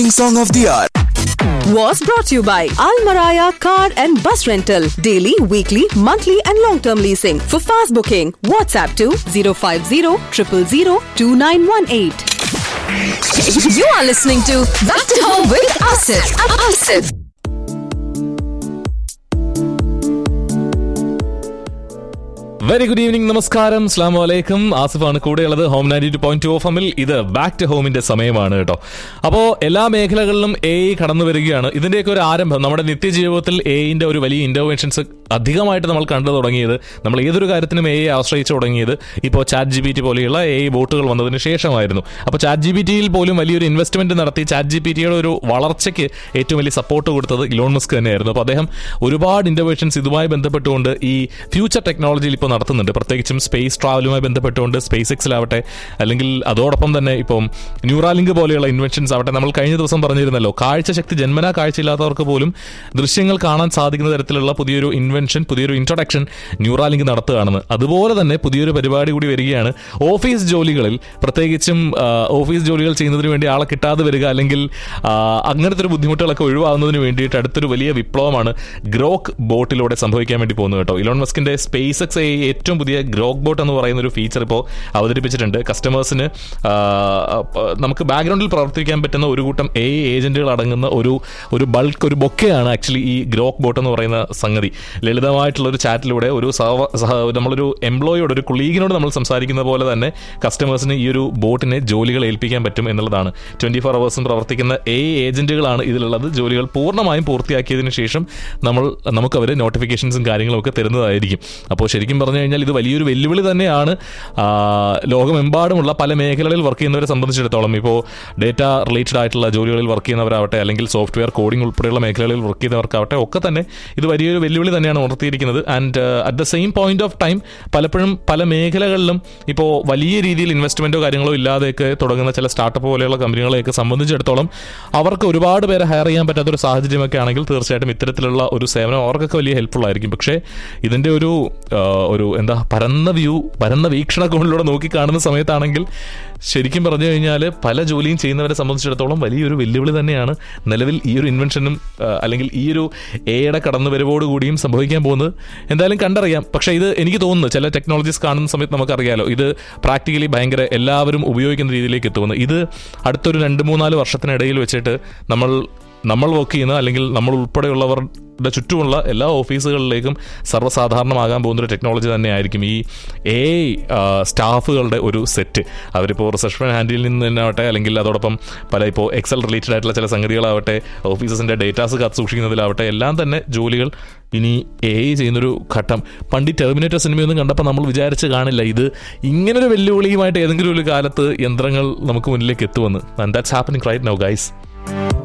Song of the hour. was brought to you by Al Maraya Car and Bus Rental. Daily, weekly, monthly, and long term leasing. For fast booking, WhatsApp to 050 000 2918. You are listening to Back to Home with Asif. Asif. Very good evening നമസ്കാരം സ്ലാം വലൈക്കും ആസിഫാണ് കൂടെയുള്ളത് home ninety two point two എമ്മിൽ ഇത് back to ഹോമിന്റെ സമയമാണ് കേട്ടോ അപ്പോൾ എല്ലാ മേഖലകളിലും എ ഐ കടന്നു വരികയാണ് ഇതിന്റെയൊക്കെ ഒരു ആരംഭം നമ്മുടെ നിത്യജീവിതത്തിൽ എ ഐന്റെ ഒരു വലിയ ഇന്റർവെൻഷൻസ് അധികമായിട്ട് നമ്മൾ കണ്ടു തുടങ്ങിയത് നമ്മൾ ഏതൊരു കാര്യത്തിനും എ ഐ ആശ്രയിച്ചു തുടങ്ങിയത് ഇപ്പോൾ ചാറ്റ് ജി ബി ടി പോലെയുള്ള എ ഐ ബോട്ടുകൾ വന്നതിന് ശേഷമായിരുന്നു അപ്പോൾ ചാറ്റ് ജി ബി ടിയിൽ പോലും വലിയൊരു ഇൻവെസ്റ്റ്മെന്റ് നടത്തി ചാറ്റ് ജി പി ടിയുടെ ഒരു വളർച്ചയ്ക്ക് ഏറ്റവും വലിയ സപ്പോർട്ട് കൊടുത്തത് ഇലോൺ മസ്ക് തന്നെയായിരുന്നു അപ്പോൾ അദ്ദേഹം ഒരുപാട് ഇന്നോവേഷൻസ് ഇതുമായി ബന്ധപ്പെട്ടുകൊണ്ട് ഈ ഫ്യൂച്ചർ ടെക്നോളജിയിൽ ഇപ്പോൾ നടത്തുന്നുണ്ട് പ്രത്യേകിച്ചും സ്പേസ് ട്രാവലുമായി ബന്ധപ്പെട്ടുകൊണ്ട് സ്പേസ് എക്സിലാവട്ടെ അല്ലെങ്കിൽ അതോടൊപ്പം തന്നെ ഇപ്പം ന്യൂറാലിങ്ക് പോലെയുള്ള ഇൻവെൻഷൻസ് ആവട്ടെ നമ്മൾ കഴിഞ്ഞ ദിവസം പറഞ്ഞിരുന്നല്ലോ കാഴ്ചശക്തി ജന്മനാ കാഴ്ചയില്ലാത്തവർക്ക് പോലും ദൃശ്യങ്ങൾ കാണാൻ സാധിക്കുന്ന തരത്തിലുള്ള പുതിയൊരു ഇൻവെൻഷൻ പുതിയൊരു ഇൻട്രൊഡക്ഷൻ ന്യൂറാലിങ്ക് നടത്തുകയാണെന്ന് അതുപോലെ തന്നെ പുതിയൊരു പരിപാടി കൂടി വരികയാണ് ഓഫീസ് ജോലികളിൽ പ്രത്യേകിച്ചും ആ, ഓഫീസ് ജോലികൾ ചെയ്യുന്നതിന് വേണ്ടി ആളെ കിട്ടാതെ വരിക അല്ലെങ്കിൽ ആ, അങ്ങനത്തെ ഒരു ബുദ്ധിമുട്ടുകളൊക്കെ ഒഴിവാകുന്നതിന് വേണ്ടിയിട്ട് അടുത്തൊരു വലിയ വിപ്ലവമാണ് ഗ്രോക്ക് ബോട്ടിലൂടെ സംഭവിക്കാൻ വേണ്ടി പോകുന്നത് കേട്ടോ ഇലോൺ മസ്കിന്റെ സ്പേസ് എക്സ് ഏറ്റവും പുതിയ ഗ്രോക്ക് ബോട്ട് എന്ന് പറയുന്ന ഒരു ഫീച്ചർ ഇപ്പോൾ അവതരിപ്പിച്ചിട്ടുണ്ട് കസ്റ്റമേഴ്സിന് ആ, പ- നമുക്ക് ബാക്ക്ഗ്രൗണ്ടിൽ പ്രവർത്തിക്കാൻ പറ്റുന്ന ഒരു കൂട്ടം എ ഏജന്റുകൾ അടങ്ങുന്ന ഒരു ഒരു ബൾക്ക് ഒരു ബൊക്കെയാണ് ആക്ച്വലി ഈ ഗ്രോക്ക് ബോട്ട് എന്ന് പറയുന്ന സംഗതി ലളിതമായിട്ടുള്ള ഒരു ചാറ്റിലൂടെ ഒരു സഹ സഹ നമ്മളൊരു എംപ്ലോയിയോട് ഒരു കുളീഗിനോട് നമ്മൾ സംസാരിക്കുന്ന പോലെ തന്നെ കസ്റ്റമേഴ്സിന് ഈ ഒരു ബോട്ടിനെ ജോലികൾ ഏൽപ്പിക്കാൻ പറ്റും എന്നുള്ളതാണ് ട്വന്റി ഫോർ അവേഴ്സും പ്രവർത്തിക്കുന്ന എ ഏജന്റുകളാണ് ഇതിലുള്ളത് ജോലികൾ പൂർണ്ണമായും പൂർത്തിയാക്കിയതിനു ശേഷം നമ്മൾ നമുക്ക് അവർ നോട്ടിഫിക്കേഷൻസും കാര്യങ്ങളും ഒക്കെ തരുന്നതായിരിക്കും അപ്പോൾ ശരിക്കും പറഞ്ഞു കഴിഞ്ഞാൽ ഇത് വലിയൊരു വെല്ലുവിളി തന്നെയാണ് ആ, ലോകമെമ്പാടുമുള്ള പല മേഖലകളിൽ വർക്ക് ചെയ്യുന്നവരെ സംബന്ധിച്ചിടത്തോളം ഇപ്പോൾ ഡേറ്റ റിലേറ്റഡ് ആയിട്ടുള്ള ജോലികളിൽ വർക്ക് ചെയ്യുന്നവരാവട്ടെ അല്ലെങ്കിൽ സോഫ്റ്റ്വെയർ കോഡിംഗ് ഉൾപ്പെടെയുള്ള മേഖലകളിൽ വർക്ക് ചെയ്യുന്നവർക്കാവട്ടെ ഒക്കെ തന്നെ ഇത് വലിയൊരു വെല്ലുവിളി തന്നെയാണ് ഉണർത്തിയിരിക്കുന്നത് and at the same point of time പലപ്പോഴും പല മേഖലകളിലും ഇപ്പോൾ വലിയ രീതിയിൽ ഇൻവെസ്റ്റ്മെന്റോ കാര്യങ്ങളോ ഇല്ലാതെയൊക്കെ തുടങ്ങുന്ന ചില സ്റ്റാർട്ടപ്പ് പോലെയുള്ള കമ്പനികളെയൊക്കെ സംബന്ധിച്ചിടത്തോളം അവർക്ക് ഒരുപാട് പേരെ ഹയർ ചെയ്യാൻ പറ്റാത്ത ഒരു സാഹചര്യമൊക്കെ ആണെങ്കിൽ തീർച്ചയായിട്ടും ഇത്തരത്തിലുള്ള ഒരു സേവനം അവർക്കൊക്കെ വലിയ ഹെൽപ്ഫുൾ ആയിരിക്കും പക്ഷേ ഇതിന്റെ ഒരു ആ, ഒരു എന്താ പരന്ന വ്യൂ പരന്ന വീക്ഷണകോണിലൂടെ നോക്കി കാണുന്ന സമയത്താണെങ്കിൽ ശരിക്കും പറഞ്ഞു കഴിഞ്ഞാൽ പല ജോലിയും ചെയ്യുന്നവരെ സംബന്ധിച്ചിടത്തോളം വലിയൊരു വെല്ലുവിളി തന്നെയാണ് നിലവിൽ ഈ ഒരു ഇൻവെൻഷനും ആ, അല്ലെങ്കിൽ ഈ ഒരു എയുടെ കടന്നുവരവോട് കൂടിയും സംഭവിക്കാൻ പോകുന്നത് എന്തായാലും കണ്ടറിയാം പക്ഷേ ഇത് എനിക്ക് തോന്നുന്നു ചില ടെക്നോളജീസ് കാണുന്ന സമയത്ത് നമുക്കറിയാലോ ഇത് പ്രാക്ടിക്കലി ഭയങ്കര എല്ലാവരും ഉപയോഗിക്കുന്ന രീതിയിലേക്ക് എത്തുമെന്ന് ഇത് അടുത്തൊരു രണ്ട് മൂന്നാല് വർഷത്തിനിടയിൽ വെച്ചിട്ട് നമ്മൾ നമ്മൾ വർക്ക് ചെയ്യുന്ന അല്ലെങ്കിൽ നമ്മൾ ഉൾപ്പെടെയുള്ളവരുടെ ചുറ്റുമുള്ള എല്ലാ ഓഫീസുകളിലേക്കും സർവ്വസാധാരണമാകാൻ പോകുന്ന ഒരു ടെക്നോളജി തന്നെയായിരിക്കും ഈ എ സ്റ്റാഫുകളുടെ ഒരു സെറ്റ് അവരിപ്പോൾ റിസപ്ഷൻ ഹാൻഡിൽ നിന്ന് തന്നെ ആവട്ടെ അല്ലെങ്കിൽ അതോടൊപ്പം പല ഇപ്പോൾ എക്സൽ റിലേറ്റഡ് ആയിട്ടുള്ള ചില സംഗതികളാവട്ടെ ഓഫീസസിൻ്റെ ഡേറ്റാസ് കാത്ത് സൂക്ഷിക്കുന്നതിലാവട്ടെ എല്ലാം തന്നെ ജോലികൾ ഇനി എ ചെയ്യുന്നൊരു ഘട്ടം പണ്ട് ഈ ടെർമിനേറ്റർ സിനിമയൊന്നും കണ്ടപ്പോൾ നമ്മൾ വിചാരിച്ച് കാണില്ല ഇത് ഇങ്ങനൊരു വെല്ലുവിളിയുമായിട്ട് ഏതെങ്കിലും ഒരു കാലത്ത് യന്ത്രങ്ങൾ നമുക്ക് മുന്നിലേക്ക് എത്തുമെന്ന് and that's happening right now guys